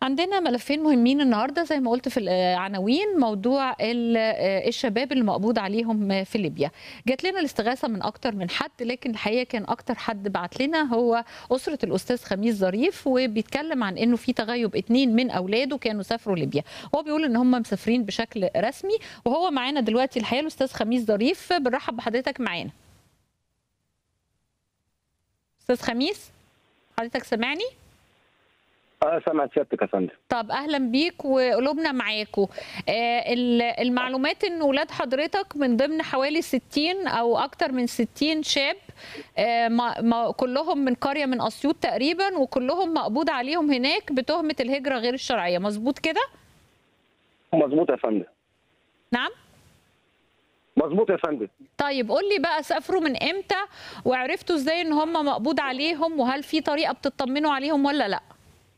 عندنا ملفين مهمين النهارده زي ما قلت في العناوين موضوع ال- الشباب اللي مقبوض عليهم في ليبيا جات لنا الاستغاثه من اكتر من حد لكن الحقيقه كان اكتر حد بعت لنا هو اسره الاستاذ خميس ظريف وبيتكلم عن انه في تغيب اتنين من اولاده كانوا سافروا ليبيا هو بيقول ان هم مسافرين بشكل رسمي وهو معانا دلوقتي الحقيقه الاستاذ خميس ظريف بنرحب بحضرتك معانا استاذ خميس حضرتك سامعني اه سامع سيادتك يا فندم طب اهلا بيك وقلوبنا معاكم آه ال- المعلومات ان ولاد حضرتك من ضمن حوالي 60 او اكتر من 60 شاب آه ما ما كلهم من قريه من اسيوط تقريبا وكلهم مقبوض عليهم هناك بتهمه الهجره غير الشرعيه مظبوط كده مظبوط يا فندم نعم مظبوط يا فندم طيب قول لي بقى سافروا من امتى وعرفتوا ازاي ان هم مقبوض عليهم وهل في طريقه بتطمنوا عليهم ولا لا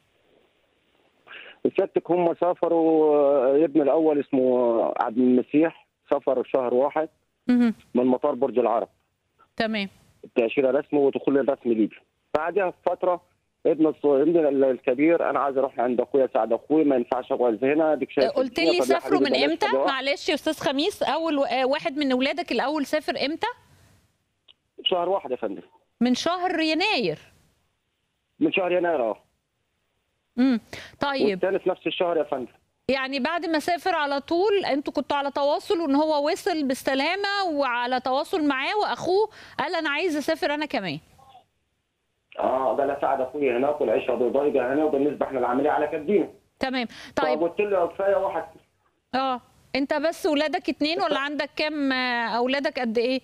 سيادتك هم سافروا آه، ابن الاول اسمه عبد المسيح سافر شهر واحد مهم. من مطار برج العرب تمام تاشيره رسمي ودخول الرسمي ليبيا بعدها بفتره ابن الص- ابن الكبير انا عايز اروح عند اخويا سعد اخوي ما ينفعش اقعد هنا ديك شايف قلت الدنيا. لي طب يا سافروا حبيبي من بلاش امتى كده. معلش يا استاذ خميس اول آه، واحد من اولادك الاول سافر امتى شهر واحد يا فندم من شهر يناير من شهر يناير اه امم طيب والثاني في نفس الشهر يا فندم يعني بعد ما سافر على طول انتوا كنتوا على تواصل وان هو وصل بالسلامه وعلى تواصل معاه واخوه قال انا عايز اسافر انا كمان اه ده انا سعد اخوي هناك والعيشه ضيقه هنا وبالنسبه احنا العمليه على كدينا تمام طيب فقلت له كفايه واحد اه انت بس ولادك اتنين ولا عندك كام آه، اولادك قد ايه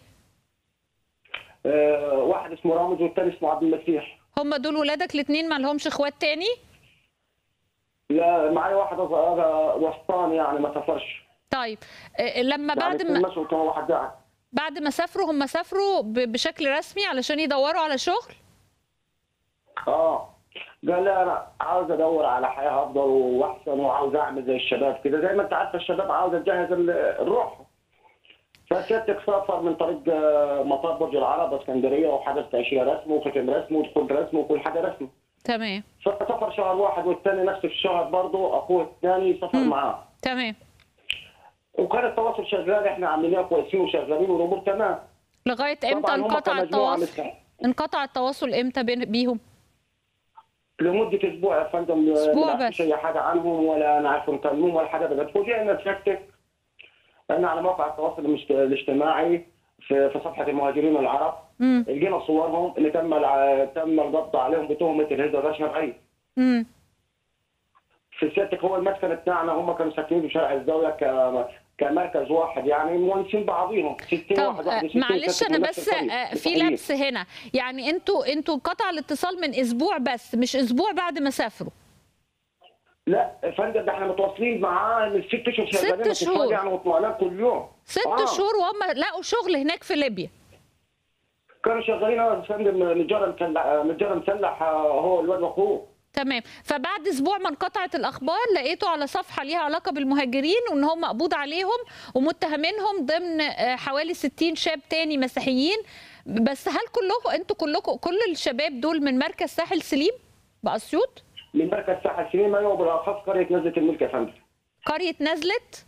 آه واحد اسمه رامز والثاني اسمه عبد المسيح هم دول ولادك الاتنين ما لهمش اخوات تاني لا معايا واحد أص- وسطاني يعني ما سافرش طيب آه، لما بعد يعني ما مشوا كان واحد قاعد بعد ما سافروا هم سافروا ب- بشكل رسمي علشان يدوروا على شغل اه قال لي انا عاوز ادور على حياه افضل واحسن وعاوز اعمل زي الشباب كده زي ما انت عارف الشباب عاوز تجهز ال- الروح فسيادتك سافر من طريق آه، مطار برج العرب اسكندريه وحدث تاشيره رسمي وختم رسمي ودخول رسمي وكل حاجه رسمي تمام فسافر شهر واحد والثاني نفس الشهر برضه اخوه الثاني سافر مم. معاه تمام وكان التواصل شغال احنا عاملينها كويسين وشغالين والامور تمام لغايه امتى طبعاً هم انقطع كمجموعة التواصل مستح- انقطع التواصل امتى بين- بيهم لمده اسبوع يا فندم أسبوع ما نعرفش بس. اي حاجه عنهم ولا نعرف نكلمهم ولا حاجه بس فوجئنا بشكل ان على موقع التواصل المجت- الاجتماعي في في صفحه المهاجرين العرب امم لقينا صورهم اللي تم الع- تم القبض عليهم بتهمه الهجره غير شرعيه امم في سيادتك هو المسكن بتاعنا هم كانوا ساكنين في شارع الزاويه ك كمركز واحد يعني مونسين بعضيهم 60 طب واحد آه، 61 معلش ساكن انا في نفس بس القرية. آه، في متخيلين. لبس هنا يعني انتوا انتوا انقطع الاتصال من اسبوع بس مش اسبوع بعد ما سافروا لا يا فندم ده احنا متواصلين معاه من ست اشهر ست شغالين اتصال شهور. يعني واطمئنان كل يوم ست آه. شهور وهم لقوا شغل هناك في ليبيا كانوا شغالين يا فندم نجار مسلح نجار مسلح آه، هو الواد واخوه تمام فبعد اسبوع ما انقطعت الاخبار لقيته على صفحه ليها علاقه بالمهاجرين وان هم مقبوض عليهم ومتهمينهم ضمن آه، حوالي 60 شاب تاني مسيحيين بس هل كلكم انتوا كلكم كل الشباب دول من مركز ساحل سليم باسيوط من مركز ساحل سليم ما هو بالاخص قريه نزله الملك يا فندم قريه نزلت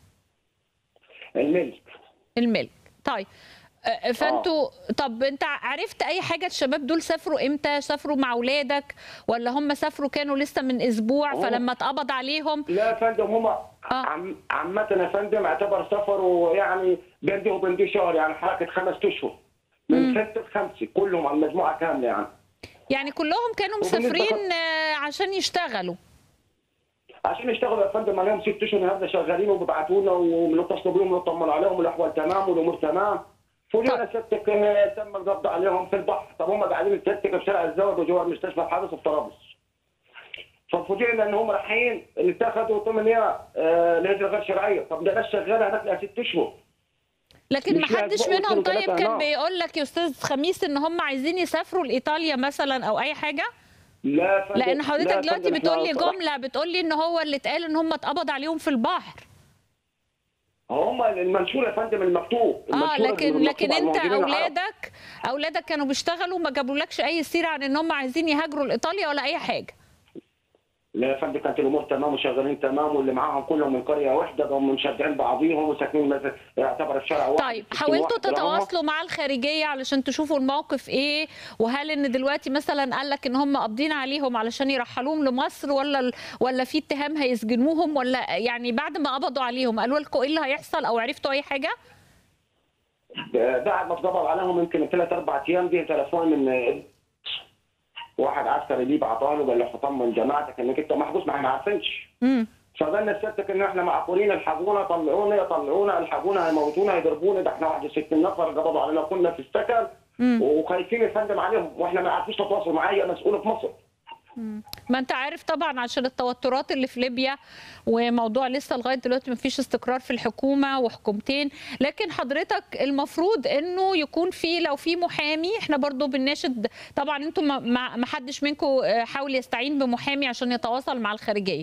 الملك الملك طيب آه، فانتوا طب انت عرفت اي حاجه الشباب دول سافروا امتى سافروا مع اولادك ولا هم سافروا كانوا لسه من اسبوع هو- فلما اتقبض عليهم لا يا فندم هم عم عامة يا فندم اعتبر سفره يعني بين دي وبين دي شهر يعني حركة خمس اشهر من ست لخمسة كلهم على المجموعة كاملة يعني يعني كلهم كانوا وبالنسبة مسافرين آه، عشان يشتغلوا عشان يشتغلوا يا فندم عليهم ست اشهر هذا شغالين وبيبعتوا لنا وبنتصلوا بيهم ونطمن عليهم والاحوال تمام والامور تمام فوجئنا ستك آه، تم القبض عليهم في البحر طب هم قاعدين ستك في شارع الزود وجوار مستشفى الحادث في طرابلس ففوجئنا ان هم رايحين اللي اتخذوا ثمانية آه لهجره غير شرعيه طب ده ناس شغاله هناك لها ست اشهر لكن مش ما حدش لازم منهم أقول طيب ثلاثة كان أنواع. بيقول لك يا استاذ خميس ان هم عايزين يسافروا لايطاليا مثلا او اي حاجه لا يا فندم لان لا حضرتك يا دلوقتي فندم، بتقول لي إحنا- جمله بتقول لي ان هو اللي اتقال ان هم اتقبض عليهم في البحر هم المنشور يا فندم المكتوب اه المنشور لكن المكتوب لكن على انت المهاجرين العرب. اولادك اولادك كانوا بيشتغلوا ما جابولكش اي سيره عن ان هم عايزين يهاجروا لايطاليا ولا اي حاجه لا يا فندم كانت الامور تمام وشغالين تمام واللي معاهم كلهم من قريه واحده هم مشجعين بعضيهم وساكنين مثل- يعتبر في شارع واحد طيب في حاولتوا واحد كده هم. تتواصلوا مع الخارجيه علشان تشوفوا الموقف ايه وهل ان دلوقتي مثلا قال لك ان هم قابضين عليهم علشان يرحلوهم لمصر ولا ال- ولا في اتهام هيسجنوهم ولا يعني بعد ما قبضوا عليهم قالوا لكم ايه اللي هيحصل او عرفتوا اي حاجه؟ بعد ما اتقبض عليهم يمكن ثلاث اربع ايام جه تليفون من واحد عسكري ليه بعطاه له قال له طمن جماعتك انك انت محبوس ما احنا عارفينش امم فظلنا سيادتك ان احنا معقولين الحقونا طلعونا يطلعونا الحقونا هيموتونا يضربونا ده احنا 61 نفر قبضوا علينا كنا في السكن مم. وخايفين يا فندم عليهم واحنا ما عرفوش نتواصل معايا مسؤول في مصر ما انت عارف طبعا عشان التوترات اللي في ليبيا وموضوع لسه لغايه دلوقتي ما فيش استقرار في الحكومه وحكومتين لكن حضرتك المفروض انه يكون في لو في محامي احنا برضو بنناشد طبعا انتم ما- ما ما حدش منكم حاول يستعين بمحامي عشان يتواصل مع الخارجيه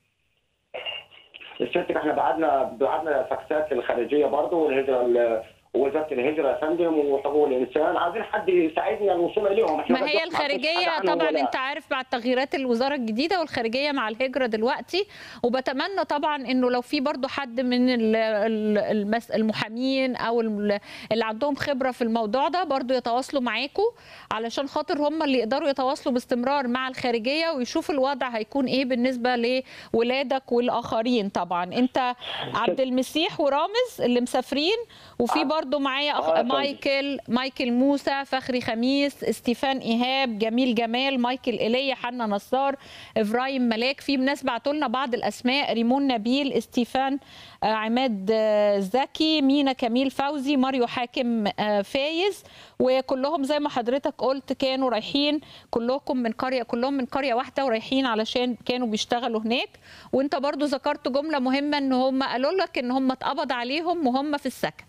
سيادتك احنا بعدنا بعدنا فاكسات للخارجيه برضه والهجره ال- ووزاره الهجره يا فندم وحقوق الانسان عايزين حد يساعدنا الوصول اليهم احنا ما بس هي ما عرفناش حاجة الخارجيه عنهم طبعا ولا- انت عارف بعد تغييرات الوزاره الجديده والخارجيه مع الهجره دلوقتي وبتمنى طبعا انه لو في برضو حد من ال- ال- المس- المحامين او ال- اللي عندهم خبره في الموضوع ده برضو يتواصلوا معاكم علشان خاطر هم اللي يقدروا يتواصلوا باستمرار مع الخارجيه ويشوفوا الوضع هيكون ايه بالنسبه لولادك والاخرين طبعا انت عبد المسيح ورامز اللي مسافرين وفي برضو معايا أخ... آه يا فندم. مايكل مايكل موسى فخري خميس استيفان ايهاب جميل جمال مايكل ايليا حنا نصار ابراهيم ملاك في ناس بعتوا لنا بعض الاسماء ريمون نبيل استيفان آه، عماد آه، زكي مينا كميل فوزي ماريو حاكم آه، فايز وكلهم زي ما حضرتك قلت كانوا رايحين كلكم من قريه كلهم من قريه واحده ورايحين علشان كانوا بيشتغلوا هناك وانت برضو ذكرت جمله مهمه ان هم قالوا لك ان هم اتقبض عليهم وهم في السكن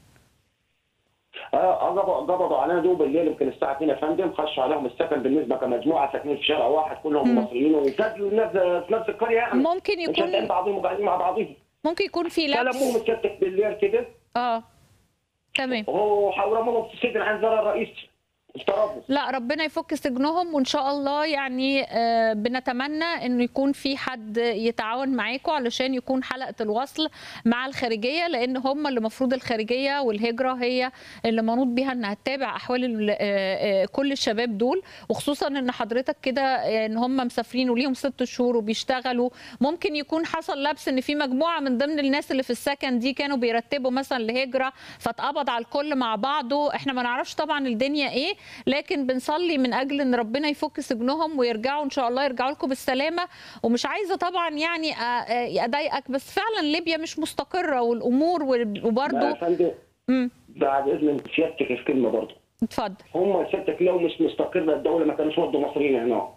اه قبضوا قبضوا علينا دول بالليل يمكن الساعه 2 يا فندم خشوا عليهم السكن بالنسبه كمجموعه ساكنين في شارع واحد كلهم مم. مصريين وكانوا الناس في نفس القريه يعني ممكن مشجعين يكون بعضهم وقاعدين مع بعضهم ممكن يكون في كلموهم لبس السيادتك بالليل كده اه تمام وحرموهم في السجن عن زرار الرئيس افترضوا لا ربنا يفك سجنهم وان شاء الله يعني آه، بنتمنى انه يكون في حد يتعاون معاكم علشان يكون حلقه الوصل مع الخارجيه لان هم اللي المفروض الخارجيه والهجره هي اللي منوط بيها انها تتابع احوال ال- آه، آه، كل الشباب دول وخصوصا ان حضرتك كده آه، ان هم مسافرين وليهم ست شهور وبيشتغلوا ممكن يكون حصل لبس ان في مجموعه من ضمن الناس اللي في السكن دي كانوا بيرتبوا مثلا لهجره فاتقبض على الكل مع بعضه احنا ما نعرفش طبعا الدنيا ايه لكن بنصلي من اجل ان ربنا يفك سجنهم ويرجعوا ان شاء الله يرجعوا لكم بالسلامه ومش عايزه طبعا يعني أ- أ- اضايقك بس فعلا ليبيا مش مستقره والامور وال- لا يا وبرضه فندم امم بعد اذن سيادتك في كلمه برضه اتفضل هم سيادتك لو مش مستقره الدوله ما كانوش ودوا مصريين هناك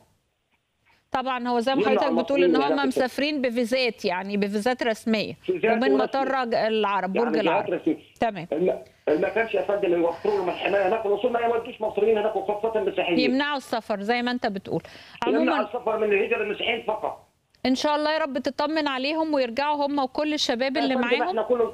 طبعا هو زي ما يمنع حضرتك بتقول ان المصريين هم هناك مسافرين بفيزات يعني بفيزات رسميه فيزات ومن ورسمي. مطار العرب برج يعني جهات العرب رسمية. تمام الم- ما كانش يا فندم يوفروا لهم الحمايه هناك الوصول ما يودوش مصريين هناك وخاصه المسيحيين يمنعوا السفر زي ما انت بتقول يمنع عموما السفر من الهجره المسيحيين فقط ان شاء الله يا رب تطمن عليهم ويرجعوا هم وكل الشباب اللي يا فندم معاهم احنا كله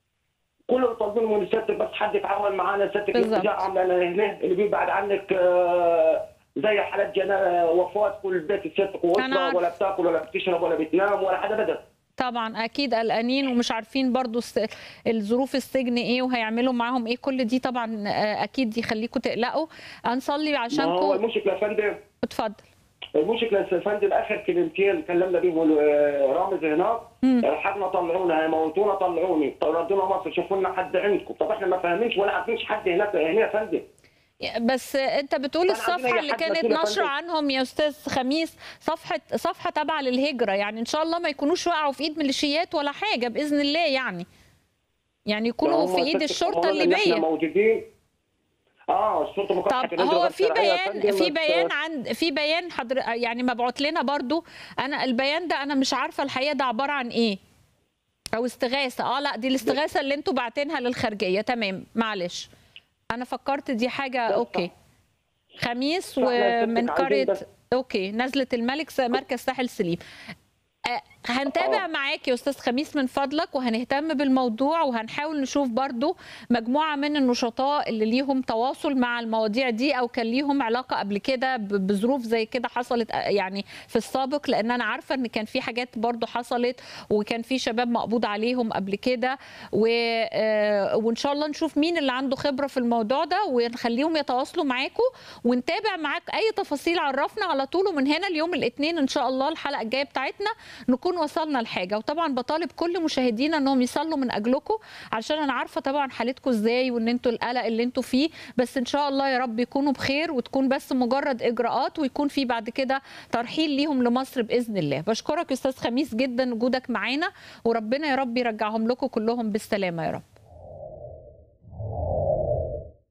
كله طالبين من سيادتك بس حد يتعاون معانا سيادتك بالظبط. الاتجاه لان هنا اللي بيبعد عنك آه، زي حالات جنا وفاه كل بيت سيادتك أنا واسره عارفة. ولا بتاكل ولا بتشرب ولا بتنام ولا حاجه ابدا طبعا اكيد قلقانين ومش عارفين برضو الس- الظروف السجن ايه وهيعملوا معاهم ايه كل دي طبعا آه، اكيد يخليكم تقلقوا هنصلي ما هو عشانكم المشكله يا فندم اتفضل المشكله يا فندم اخر كلمتين كلمنا بيهم آه، رامز هناك مم. الحقنا طلعونا هيموتونا طلعوني ردونا مصر شوفوا لنا حد عندكم طب احنا ما فاهمينش ولا عارفينش حد هناك هنا يا فندم بس انت بتقول كان عندنا الصفحه أي اللي حد كانت مسؤول يا نشره فندم؟ عنهم يا استاذ خميس صفحه صفحه تابعه للهجره يعني ان شاء الله ما يكونوش وقعوا في ايد ميليشيات ولا حاجه باذن الله يعني يعني يكونوا هم في ايد ست- الشرطه هم اللي احنا الليبيه موجودين اه الشرطه مكافحه طب الهجرة هو غير في الشرعية يا بيان فندم، في بس- بيان عند في بيان حضر يعني مبعوت لنا برضو انا البيان ده انا مش عارفه الحقيقه ده عباره عن ايه او استغاثه اه لا دي الاستغاثه اللي انتوا باعتينها للخارجيه تمام معلش انا فكرت دي حاجه بس- اوكي خميس فإحنا ومن ستك عايزين قريه بس- اوكي نزله الملك س- مركز ساحل سليم آه، هنتابع آه. معاك يا استاذ خميس من فضلك وهنهتم بالموضوع وهنحاول نشوف برضو مجموعه من النشطاء اللي ليهم تواصل مع المواضيع دي او كان ليهم علاقه قبل كده ب- بظروف زي كده حصلت آه، يعني في السابق لان انا عارفه ان كان في حاجات برضو حصلت وكان في شباب مقبوض عليهم قبل كده و... آه، وان شاء الله نشوف مين اللي عنده خبره في الموضوع ده ونخليهم يتواصلوا معاكم ونتابع معاك اي تفاصيل عرفنا على طول ومن هنا اليوم الاثنين ان شاء الله الحلقه الجايه بتاعتنا نكون وصلنا لحاجه وطبعا بطالب كل مشاهدينا انهم يصلوا من اجلكم عشان انا عارفه طبعا حالتكم ازاي وان انتوا القلق اللي انتوا فيه بس ان شاء الله يا رب يكونوا بخير وتكون بس مجرد اجراءات ويكون في بعد كده ترحيل ليهم لمصر باذن الله بشكرك يا استاذ خميس جدا وجودك معانا وربنا يا رب يرجعهم لكم كلهم بالسلامه يا رب